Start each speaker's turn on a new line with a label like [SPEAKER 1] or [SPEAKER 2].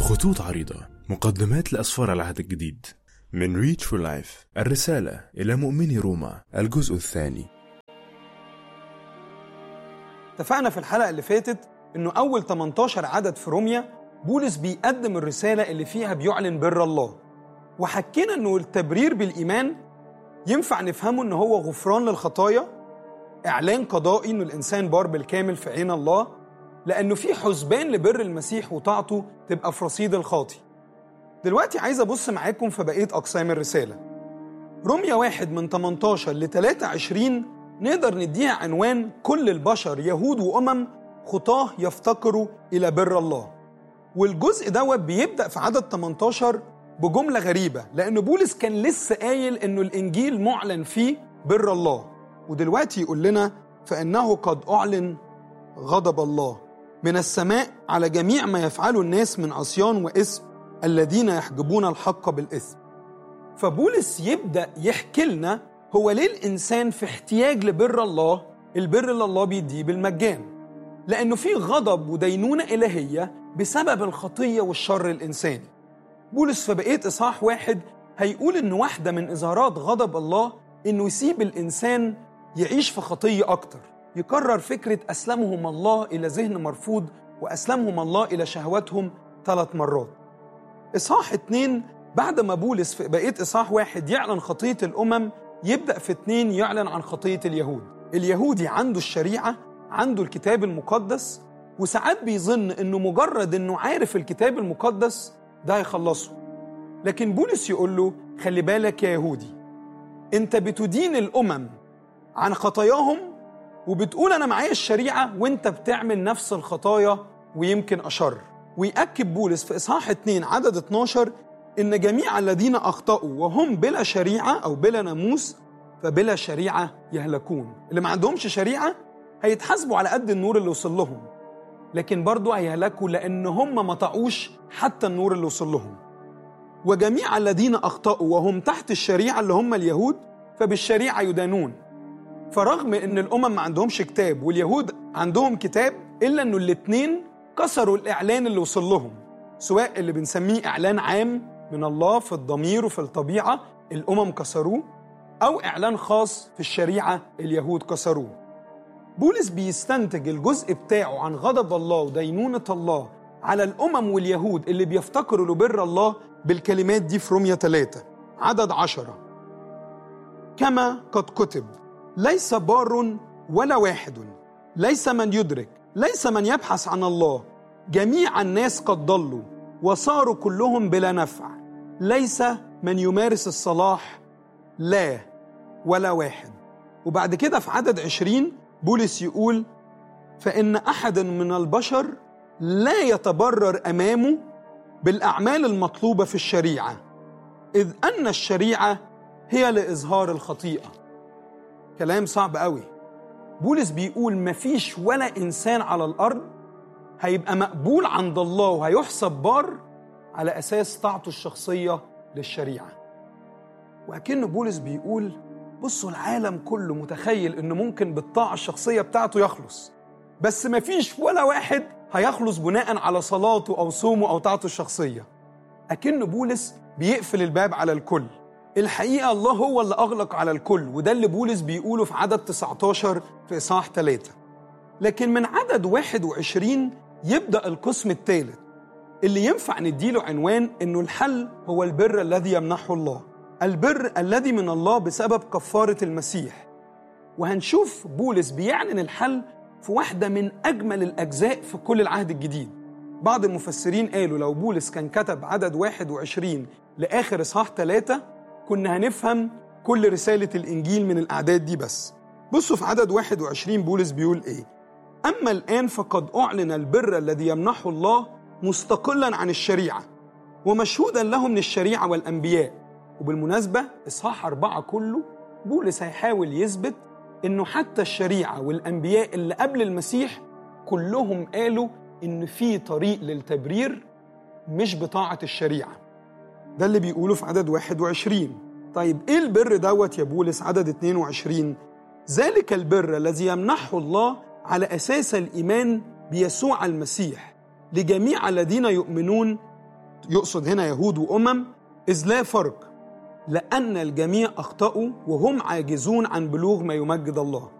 [SPEAKER 1] خطوط عريضة مقدمات لأسفار العهد الجديد من ريتش فور لايف الرسالة إلى مؤمني روما الجزء الثاني
[SPEAKER 2] اتفقنا في الحلقة اللي فاتت إنه أول 18 عدد في روميا بولس بيقدم الرسالة اللي فيها بيعلن بر الله وحكينا إنه التبرير بالإيمان ينفع نفهمه إن هو غفران للخطايا إعلان قضائي إنه الإنسان بار بالكامل في عين الله لأنه في حسبان لبر المسيح وطاعته تبقى في رصيد الخاطي دلوقتي عايز أبص معاكم في بقية أقسام الرسالة روميا واحد من 18 ل 23 نقدر نديها عنوان كل البشر يهود وأمم خطاه يفتقروا إلى بر الله والجزء دوت بيبدأ في عدد 18 بجملة غريبة لأن بولس كان لسه قايل إنه الإنجيل معلن فيه بر الله ودلوقتي يقول لنا فإنه قد أعلن غضب الله من السماء على جميع ما يفعله الناس من عصيان وإثم الذين يحجبون الحق بالإثم فبولس يبدأ يحكي لنا هو ليه الإنسان في احتياج لبر الله البر اللي الله بيديه بالمجان لأنه في غضب ودينونة إلهية بسبب الخطية والشر الإنساني بولس في بقية إصحاح واحد هيقول إن واحدة من إظهارات غضب الله إنه يسيب الإنسان يعيش في خطية أكتر يكرر فكرة أسلمهم الله إلى ذهن مرفوض وأسلمهم الله إلى شهواتهم ثلاث مرات إصحاح اتنين بعد ما بولس في بقية إصحاح واحد يعلن خطية الأمم يبدأ في اتنين يعلن عن خطية اليهود اليهودي عنده الشريعة عنده الكتاب المقدس وساعات بيظن انه مجرد انه عارف الكتاب المقدس ده هيخلصه لكن بولس يقول له خلي بالك يا يهودي انت بتدين الامم عن خطاياهم وبتقول انا معايا الشريعه وانت بتعمل نفس الخطايا ويمكن اشر ويأكد بولس في اصحاح 2 عدد 12 ان جميع الذين اخطاوا وهم بلا شريعه او بلا ناموس فبلا شريعه يهلكون اللي ما عندهمش شريعه هيتحاسبوا على قد النور اللي وصل لهم لكن برضه هيهلكوا لان هم ما طاعوش حتى النور اللي وصل لهم وجميع الذين اخطاوا وهم تحت الشريعه اللي هم اليهود فبالشريعه يدانون فرغم ان الامم ما عندهمش كتاب واليهود عندهم كتاب الا انه الاتنين كسروا الاعلان اللي وصل لهم سواء اللي بنسميه اعلان عام من الله في الضمير وفي الطبيعه الامم كسروه او اعلان خاص في الشريعه اليهود كسروه بولس بيستنتج الجزء بتاعه عن غضب الله ودينونه الله على الامم واليهود اللي بيفتقروا لبر الله بالكلمات دي في روميا 3 عدد عشرة كما قد كتب ليس بار ولا واحد ليس من يدرك ليس من يبحث عن الله جميع الناس قد ضلوا وصاروا كلهم بلا نفع ليس من يمارس الصلاح لا ولا واحد وبعد كده في عدد عشرين بولس يقول فإن أحد من البشر لا يتبرر أمامه بالأعمال المطلوبة في الشريعة إذ أن الشريعة هي لإظهار الخطيئة كلام صعب قوي بولس بيقول مفيش ولا إنسان على الأرض هيبقى مقبول عند الله وهيحسب بار على أساس طاعته الشخصية للشريعة وأكن بولس بيقول بصوا العالم كله متخيل إنه ممكن بالطاعة الشخصية بتاعته يخلص بس مفيش ولا واحد هيخلص بناء على صلاته أو صومه أو طاعته الشخصية أكن بولس بيقفل الباب على الكل الحقيقة الله هو اللي أغلق على الكل وده اللي بولس بيقوله في عدد 19 في إصحاح 3 لكن من عدد 21 يبدأ القسم الثالث اللي ينفع نديله عنوان إنه الحل هو البر الذي يمنحه الله البر الذي من الله بسبب كفارة المسيح وهنشوف بولس بيعلن الحل في واحدة من أجمل الأجزاء في كل العهد الجديد بعض المفسرين قالوا لو بولس كان كتب عدد 21 لآخر إصحاح 3 كنا هنفهم كل رسالة الإنجيل من الأعداد دي بس بصوا في عدد 21 بولس بيقول إيه أما الآن فقد أعلن البر الذي يمنحه الله مستقلا عن الشريعة ومشهودا له من الشريعة والأنبياء وبالمناسبة إصحاح أربعة كله بولس هيحاول يثبت إنه حتى الشريعة والأنبياء اللي قبل المسيح كلهم قالوا إن في طريق للتبرير مش بطاعة الشريعة ده اللي بيقوله في عدد 21 طيب إيه البر دوت يا بولس عدد 22 ذلك البر الذي يمنحه الله على أساس الإيمان بيسوع المسيح لجميع الذين يؤمنون يقصد هنا يهود وأمم إذ لا فرق لأن الجميع أخطأوا وهم عاجزون عن بلوغ ما يمجد الله